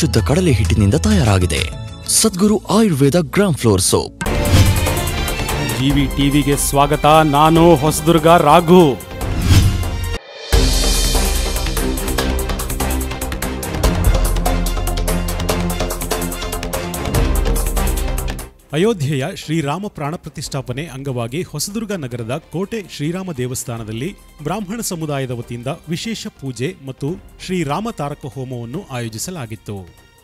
ಪರಿಶುದ್ಧ ಕಡಲೆ ಹಿಟ್ಟಿನಿಂದ ತಯಾರಾಗಿದೆ Sadguru Ayurveda gram flour soap GV ಟಿವಿಗೆ ಸ್ವಾಗತ ನಾನು ಹೊಸದುರ್ಗ ರಾಘು ಅಯೋಧ್ಯೆಯ ಶ್ರೀರಾಮ ಪ್ರಾಣ ಪ್ರತಿಷ್ಠಾಪನೆ ಅಂಗವಾಗಿ ಹೊಸದುರ್ಗ ನಗರದ ಕೋಟೆ ಶ್ರೀರಾಮ ದೇವಸ್ಥಾನದಲ್ಲಿ ಬ್ರಾಹ್ಮಣ ಸಮುದಾಯದ ವತಿಯಿಂದ ವಿಶೇಷ ಪೂಜೆ ಮತ್ತು ಶ್ರೀರಾಮ ತಾರಕ ಹೋಮವನ್ನು ಆಯೋಜಿಸಲಾಗಿತ್ತು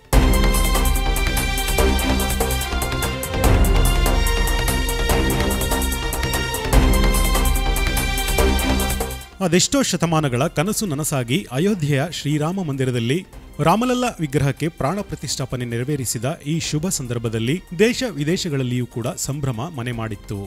ಅದೆಷ್ಟೋ ಶತಮಾನಗಳ ಕನಸು ನನಸಾಗಿ ಅಯೋಧ್ಯೆಯ ಶ್ರೀರಾಮ ಮಂದಿರದಲ್ಲಿ ರಾಮಲಲ್ಲ ವಿಗ್ರಹಕ್ಕೆ ಪ್ರಾಣ ಪ್ರತಿಷ್ಠಾಪನೆ ನೆರವೇರಿಸಿದ ಈ ಶುಭ ಸಂದರ್ಭದಲ್ಲಿ ದೇಶ ವಿದೇಶಗಳಲ್ಲಿಯೂ ಕೂಡ ಸಂಭ್ರಮ ಮನೆ ಮಾಡಿತ್ತು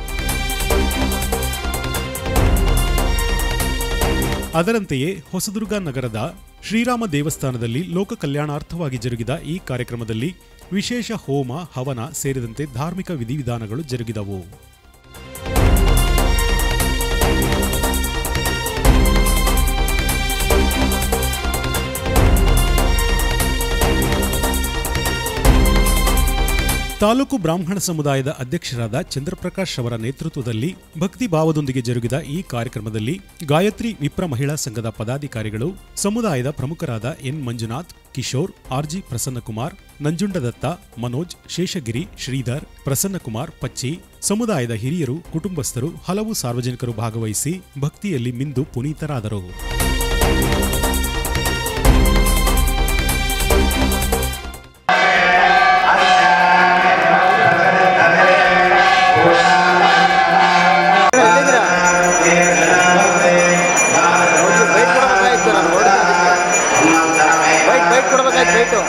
ಅದರಂತೆಯೇ ಹೊಸದುರ್ಗ ನಗರದ ಶ್ರೀರಾಮ ದೇವಸ್ಥಾನದಲ್ಲಿ ಲೋಕ ಕಲ್ಯಾಣಾರ್ಥವಾಗಿ ಜರುಗಿದ ಈ ಕಾರ್ಯಕ್ರಮದಲ್ಲಿ ವಿಶೇಷ ಹೋಮ ಹವನ ಸೇರಿದಂತೆ ಧಾರ್ಮಿಕ ವಿಧಿವಿಧಾನಗಳು ಜರುಗಿದವು ತಾಲೂಕು ಬ್ರಾಹ್ಮಣ ಸಮುದಾಯದ ಅಧ್ಯಕ್ಷರಾದ ಚಂದ್ರಪ್ರಕಾಶ್ ಅವರ ನೇತೃತ್ವದಲ್ಲಿ ಭಕ್ತಿ ಭಾವದೊಂದಿಗೆ ಜರುಗಿದ ಈ ಕಾರ್ಯಕ್ರಮದಲ್ಲಿ ಗಾಯತ್ರಿ ವಿಪ್ರ ಮಹಿಳಾ ಸಂಘದ ಪದಾಧಿಕಾರಿಗಳು ಸಮುದಾಯದ ಪ್ರಮುಖರಾದ ಎನ್ ಮಂಜುನಾಥ್ ಕಿಶೋರ್ ಆರ್ಜಿ ಪ್ರಸನ್ನಕುಮಾರ್ ನಂಜುಂಡದತ್ತ ಮನೋಜ್ ಶೇಷಗಿರಿ ಶ್ರೀಧರ್ ಪ್ರಸನ್ನಕುಮಾರ್ ಪಚ್ಚಿ ಸಮುದಾಯದ ಹಿರಿಯರು ಕುಟುಂಬಸ್ಥರು ಹಲವು ಸಾರ್ವಜನಿಕರು ಭಾಗವಹಿಸಿ ಭಕ್ತಿಯಲ್ಲಿ ಮಿಂದು ಪುನೀತರಾದರು ಬೈಟ್ ಕೊಡಬೇಕಾಯ್ತು ನಾನು ಬೈಟ್ ಬೈಟ್ ಕೊಡಬೇಕಾಯ್ತು ಬೈಟು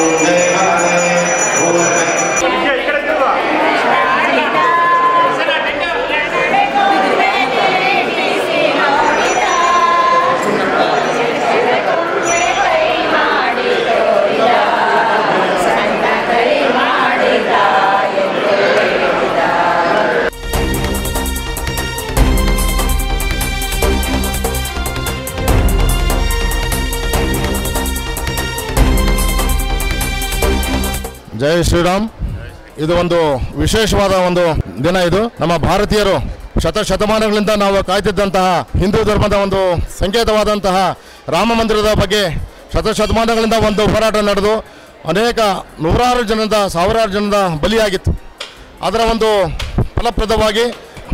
ಜೈ ಶ್ರೀರಾಮ್ ಇದು ಒಂದು ವಿಶೇಷವಾದ ಒಂದು ದಿನ ಇದು ನಮ್ಮ ಭಾರತೀಯರು ಶತ ಶತಮಾನಗಳಿಂದ ನಾವು ಕಾಯ್ತಿದ್ದಂತಹ ಹಿಂದೂ ಧರ್ಮದ ಒಂದು ಸಂಕೇತವಾದಂತಹ ರಾಮ ಮಂದಿರದ ಬಗ್ಗೆ ಶತ ಶತಮಾನಗಳಿಂದ ಒಂದು ಹೋರಾಟ ನಡೆದು ಅನೇಕ ನೂರಾರು ಜನದ ಸಾವಿರಾರು ಜನದ ಬಲಿಯಾಗಿತ್ತು ಅದರ ಒಂದು ಫಲಪ್ರದವಾಗಿ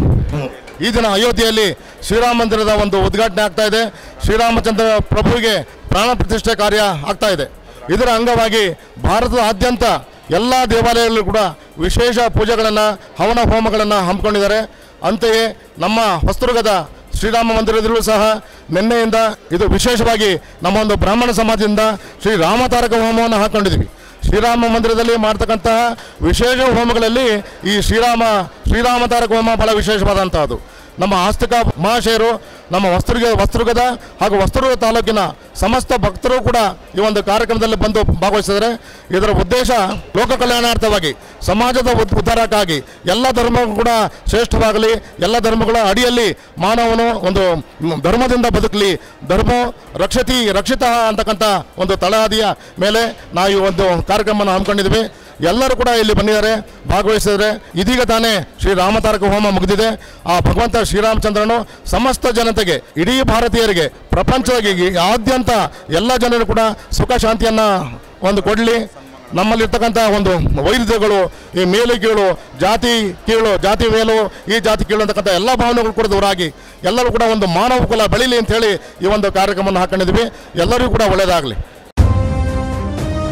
ಈ ದಿನ ಅಯೋಧ್ಯೆಯಲ್ಲಿ ಶ್ರೀರಾಮ ಮಂದಿರದ ಒಂದು ಉದ್ಘಾಟನೆ ಆಗ್ತಾ ಇದೆ ಶ್ರೀರಾಮಚಂದ್ರ ಪ್ರಭುವಿಗೆ ಪ್ರಾಣ ಪ್ರತಿಷ್ಠೆ ಕಾರ್ಯ ಆಗ್ತಾ ಇದೆ ಇದರ ಅಂಗವಾಗಿ ಭಾರತದಾದ್ಯಂತ ಎಲ್ಲ ದೇವಾಲಯಗಳಲ್ಲೂ ಕೂಡ ವಿಶೇಷ ಪೂಜೆಗಳನ್ನು ಹವನ ಹೋಮಗಳನ್ನು ಹಮ್ಮಿಕೊಂಡಿದ್ದಾರೆ ಅಂತೆಯೇ ನಮ್ಮ ಹೊಸದುರ್ಗದ ಶ್ರೀರಾಮ ಮಂದಿರದಲ್ಲೂ ಸಹ ನಿನ್ನೆಯಿಂದ ಇದು ವಿಶೇಷವಾಗಿ ನಮ್ಮ ಒಂದು ಬ್ರಾಹ್ಮಣ ಸಮಾಜದಿಂದ ಶ್ರೀ ರಾಮ ತಾರಕ ಹೋಮವನ್ನು ಹಾಕ್ಕೊಂಡಿದ್ವಿ ಶ್ರೀರಾಮ ಮಂದಿರದಲ್ಲಿ ಮಾಡ್ತಕ್ಕಂತಹ ವಿಶೇಷ ಹೋಮಗಳಲ್ಲಿ ಈ ಶ್ರೀರಾಮ ಶ್ರೀರಾಮ ತಾರಕ ಹೋಮ ಬಹಳ ವಿಶೇಷವಾದಂತಹದ್ದು ನಮ್ಮ ಆಸ್ತಿಕ ಮಹಾಶಯರು ನಮ್ಮ ವಸ್ತ್ರುಗ ವಸ್ತ್ರುಗದ ಹಾಗೂ ವಸ್ತ್ರುಗ ತಾಲೂಕಿನ ಸಮಸ್ತ ಭಕ್ತರು ಕೂಡ ಈ ಒಂದು ಕಾರ್ಯಕ್ರಮದಲ್ಲಿ ಬಂದು ಭಾಗವಹಿಸಿದ್ದಾರೆ ಇದರ ಉದ್ದೇಶ ಲೋಕ ಕಲ್ಯಾಣಾರ್ಥವಾಗಿ ಸಮಾಜದ ಉದ್- ಉದ್ಧಾರಕ್ಕಾಗಿ ಎಲ್ಲ ಧರ್ಮಗಳು ಕೂಡ ಶ್ರೇಷ್ಠವಾಗಲಿ ಎಲ್ಲ ಧರ್ಮಗಳ ಅಡಿಯಲ್ಲಿ ಮಾನವನು ಒಂದು ಮ್, ಧರ್ಮದಿಂದ ಬದುಕಲಿ ಧರ್ಮ ರಕ್ಷತಿ ರಕ್ಷಿತ ಅಂತಕ್ಕಂಥ ಒಂದು ತಳಹದಿಯ ಮೇಲೆ ನಾವು ಈ ಒಂದು ಕಾರ್ಯಕ್ರಮವನ್ನು ಹಮ್ಮಿಕೊಂಡಿದ್ವಿ ಎಲ್ಲರೂ ಕೂಡ ಇಲ್ಲಿ ಬಂದಿದ್ದಾರೆ ಭಾಗವಹಿಸಿದರೆ ಇದೀಗ ತಾನೇ ಶ್ರೀ ರಾಮತಾರಕ ಹೋಮ ಮುಗಿದಿದೆ ಆ ಭಗವಂತ ಶ್ರೀರಾಮಚಂದ್ರನು ಸಮಸ್ತ ಜನತೆಗೆ ಇಡೀ ಭಾರತೀಯರಿಗೆ ಪ್ರಪಂಚದಾಗಿ ಆದ್ಯಂತ ಎಲ್ಲ ಜನರು ಕೂಡ ಸುಖ ಶಾಂತಿಯನ್ನು ಒಂದು ಕೊಡಲಿ ನಮ್ಮಲ್ಲಿರ್ತಕ್ಕಂಥ ಒಂದು ವೈರುಧ್ಯಗಳು ಈ ಮೇಲೆ ಕೀಳು ಜಾತಿ ಕೀಳು ಜಾತಿ ಮೇಲು ಈ ಜಾತಿ ಕೀಳು ಅಂತಕ್ಕಂಥ ಎಲ್ಲ ಭಾವನೆಗಳು ಕೂಡ ದೂರಾಗಿ ಎಲ್ಲರೂ ಕೂಡ ಒಂದು ಮಾನವ ಕುಲ ಬೆಳೀಲಿ ಅಂತ ಹೇಳಿ ಈ ಒಂದು ಕಾರ್ಯಕ್ರಮವನ್ನು ಹಾಕೊಂಡಿದ್ವಿ ಎಲ್ಲರಿಗೂ ಕೂಡ ಒಳ್ಳೆಯದಾಗಲಿ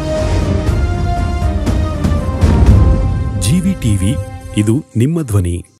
ಜಿವಿ ಟಿವಿ ಇದು ನಿಮ್ಮ ಧ್ವನಿ